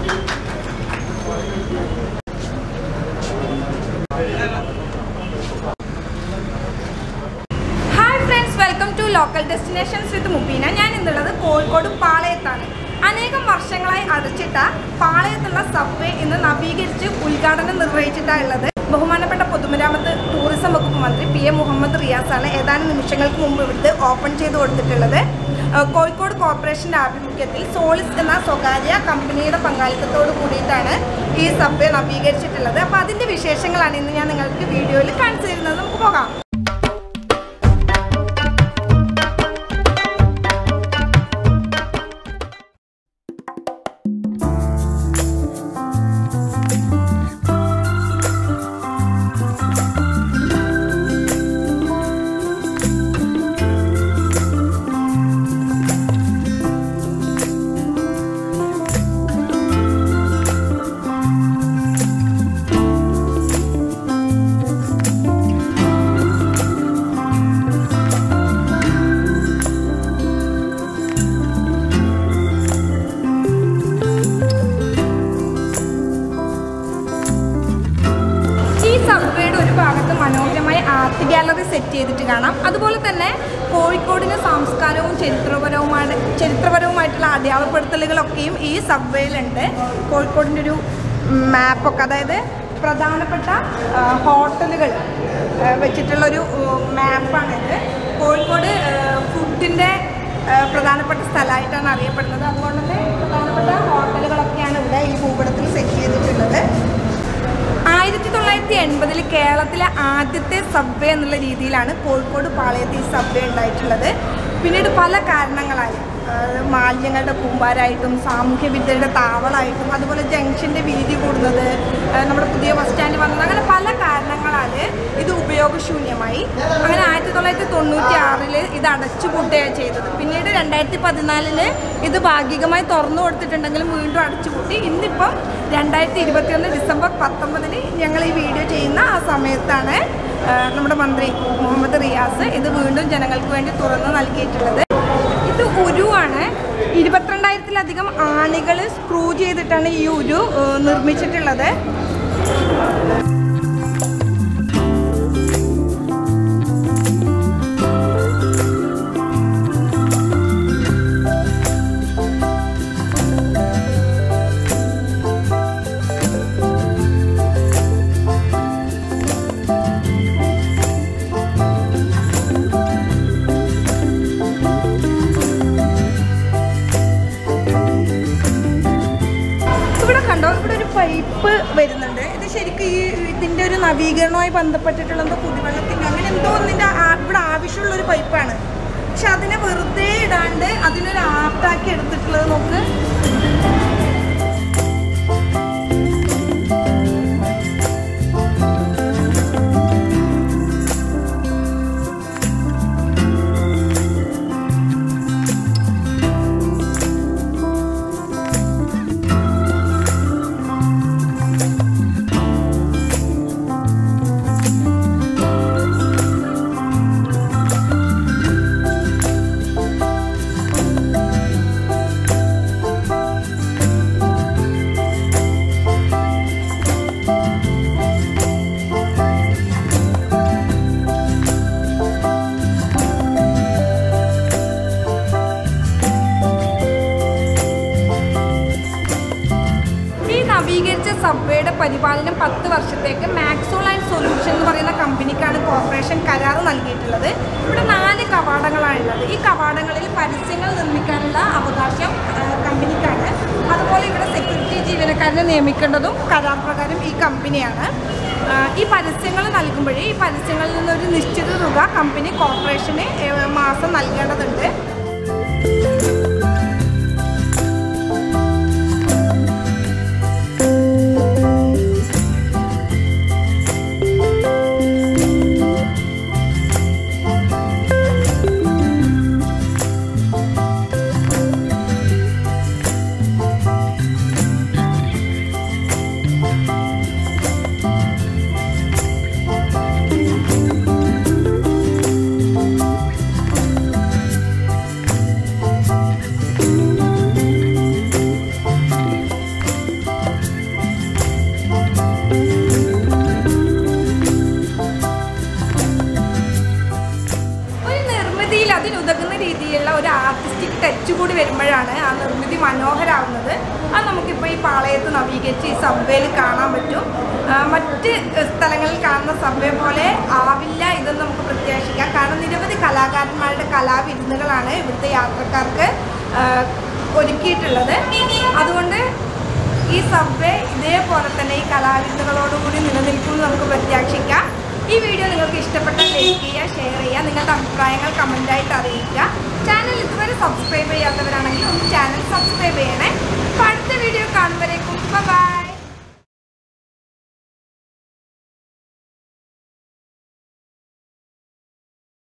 hi friends welcome to local destinations with Mubeena ഞാൻ ഇന്നുള്ളത് കോഴിക്കോട് പാളയത്താണ് അനേകം വർഷങ്ങളായി അടച്ചിട്ട പാളയത്തുള്ള സബ്വേ ഇന്ന് നവീകരിച്ച് ഉദ്ഘാടനം നിർവഹിച്ചിട്ടാണ് ഉള്ളത് ബഹുമാനപ്പെട്ട പൊതുമരാമത്ത് ടൂറിസം വകുപ്പ് മന്ത്രി പി എ മുഹമ്മദ് റിയാസാണ് ഏതാനും നിമിഷങ്ങൾക്ക് മുമ്പ് ഇവിടുത്തെ ഓപ്പൺ ചെയ്ത് കൊടുത്തിട്ടുള്ളത് ഏഹ് കോഴിക്കോട് കോർപ്പറേഷൻ്റെ ആഭിമുഖ്യത്തിൽ സോളിസ് എന്ന സ്വകാര്യ കമ്പനിയുടെ പങ്കാളിത്തത്തോട് കൂടിയിട്ടാണ് ഈ സബ്വേ നവീകരിച്ചിട്ടുള്ളത് അപ്പോൾ അതിൻ്റെ വിശേഷങ്ങളാണ് ഇന്ന് ഞാൻ നിങ്ങൾക്ക് വീഡിയോയിൽ കാണിച്ചു തരുന്നത് നമുക്ക് പോകാം ഈ സബ്വേയുടെ ഒരു ഭാഗത്ത് മനോഹരമായ ആർട്ട് ഗാലറി സെറ്റ് ചെയ്തിട്ട് കാണാം അതുപോലെ തന്നെ കോഴിക്കോടിന് സംസ്കാരവും ചരിത്രപരവുമായ ചരിത്രപരവുമായിട്ടുള്ള അടയാളപ്പെടുത്തലുകളൊക്കെയും ഈ സബ്വേയിലുണ്ട് കോഴിക്കോടിൻ്റെ ഒരു മാപ്പൊക്കെ അതായത് പ്രധാനപ്പെട്ട ഹോട്ടലുകൾ വെച്ചിട്ടുള്ളൊരു മാപ്പാണിത് കോഴിക്കോട് ഫുഡിൻ്റെ പ്രധാനപ്പെട്ട സ്ഥലമായിട്ടാണ് അറിയപ്പെടുന്നത് അതുകൊണ്ട് തന്നെ പ്രധാനപ്പെട്ട ഹോട്ടലുകളൊക്കെയാണ് ഇവിടെ ഈ ഭൂപടത്തിൽ സെറ്റ് ചെയ്തിട്ടുള്ളത് ആയിരത്തി തൊള്ളായിരത്തി എൺപതിൽ കേരളത്തിലെ ആദ്യത്തെ സബ്വേ എന്നുള്ള രീതിയിലാണ് കോഴിക്കോട് പാളയത്ത് ഈ സബ്വേ ഉണ്ടായിട്ടുള്ളത് പിന്നീട് പല കാരണങ്ങളായി അതായത് മാലിന്യങ്ങളുടെ കൂമ്പാരായിട്ടും സാമൂഹ്യ വിദ്യയുടെ താവളായിട്ടും അതുപോലെ ജംഗ്ഷൻ്റെ വീതി കൂടുന്നത് ആ, നമ്മുടെ പുതിയ ബസ് സ്റ്റാൻഡ് വന്നത് അങ്ങനെ പല കാരണങ്ങളാൽ ഇത് ഉപയോഗശൂന്യമായി അങ്ങനെ ആയിരത്തി തൊള്ളായിരത്തി തൊണ്ണൂറ്റി ആറിൽ ഇത് അടച്ചുപൂട്ടുകയാണ് ചെയ്തത് പിന്നീട് രണ്ടായിരത്തി പതിനാലില് ഇത് ഭാഗികമായി തുറന്നു കൊടുത്തിട്ടുണ്ടെങ്കിലും വീണ്ടും അടച്ചുപൂട്ടി ഇന്നിപ്പം രണ്ടായിരത്തി ഇരുപത്തിയൊന്ന് ഡിസംബർ പത്തൊമ്പതിന് ഞങ്ങൾ ഈ വീഡിയോ ചെയ്യുന്ന ആ സമയത്താണ് ആ, നമ്മുടെ മന്ത്രി മുഹമ്മദ് റിയാസ് ഇത് വീണ്ടും ജനങ്ങൾക്ക് വേണ്ടി തുറന്നു നൽകിയിട്ടുള്ളത് ഇത് ഉരുവാണ് ഇരുപത്തിരണ്ടായിരത്തിലധികം ആണികൾ സ്ക്രൂ ചെയ്തിട്ടാണ് ഈ ഉരു ആ, നിർമ്മിച്ചിട്ടുള്ളത് ഇവിടെ കണ്ടോ ഇവിടെ ഒരു പൈപ്പ് വരുന്നുണ്ട് ഇത് ശരിക്കും ഈ ഇതിന്റെ ഒരു നവീകരണവുമായി ബന്ധപ്പെട്ടിട്ടുള്ള എന്തോ കുടിവെള്ളത്തിന്റെ അങ്ങനെ എന്തോ ഒന്നിന്റെ ആ- ഇവിടെ ആവശ്യമുള്ള ഒരു പൈപ്പാണ് പക്ഷെ അതിനെ വെറുതെ ഇടാണ്ട് അതിനൊരു ആർട്ടാക്കി എടുത്തിട്ടുള്ളത് നോക്ക് ഈ നവീകരിച്ച സബ്വേയുടെ പരിപാലനം പത്ത് വർഷത്തേക്ക് മാക്സോൾ ആൻഡ് സൊല്യൂഷൻ എന്ന് പറയുന്ന കമ്പനിക്കാണ് കോർപ്പറേഷൻ കരാർ നൽകിയിട്ടുള്ളത് ഇവിടെ നാല് കവാടങ്ങളാണുള്ളത് ഈ കവാടങ്ങളിൽ പരസ്യങ്ങൾ നിർമ്മിക്കാനുള്ള അവകാശം ആ, കമ്പനിക്കാണ് അതുപോലെ ഇവിടെ സെക്യൂരിറ്റി ജീവനക്കാരനെ നിയമിക്കേണ്ടതും കരാർ പ്രകാരം ഈ കമ്പനിയാണ് ആ, ഈ പരസ്യങ്ങൾ നൽകുമ്പോഴേ ഈ പരസ്യങ്ങളിൽ നിന്നൊരു നിശ്ചിത തുക കമ്പനി കോർപ്പറേഷന് ഏ, മാസം നൽകേണ്ടതുണ്ട് ടച്ച് കൂടി വരുമ്പോഴാണ് ആ നിർമ്മിതി മനോഹരാവുന്നത് അത് നമുക്കിപ്പോൾ ഈ പാളയത്ത് നവീകരിച്ച് ഈ സബ്വേയിൽ കാണാൻ പറ്റും ആ, മറ്റ് സ്ഥലങ്ങളിൽ കാണുന്ന സബ്വേ പോലെ ആവില്ല ഇതെന്ന് നമുക്ക് പ്രത്യാശിക്കാം കാരണം നിരവധി കലാകാരന്മാരുടെ കലാവിരുന്നുകളാണ് ഇവിടുത്തെ യാത്രക്കാർക്ക് ആ, ഒരുക്കിയിട്ടുള്ളത് അതുകൊണ്ട് ഈ സബ്വേ ഇതേപോലെ തന്നെ ഈ കലാവിരുന്നുകളോടുകൂടി നിലനിൽക്കുമെന്ന് നമുക്ക് പ്രത്യാശിക്കാം ഈ വീഡിയോ നിങ്ങൾക്ക് ഇഷ്ടപ്പെട്ടാൽ ലൈക്ക് ചെയ്യുക ഷെയർ ചെയ്യുക നിങ്ങളുടെ അഭിപ്രായങ്ങൾ കമൻ്റായിട്ട് അറിയിക്കുക ചാനൽ ഇതുവരെ സബ്സ്ക്രൈബ് ചെയ്യാത്തവരാണെങ്കിൽ ഒന്ന് ചാനൽ സബ്സ്ക്രൈബ് ചെയ്യണേ അപ്പോൾ അടുത്ത വീഡിയോ കാണുമ്പോഴേക്കും ബൈ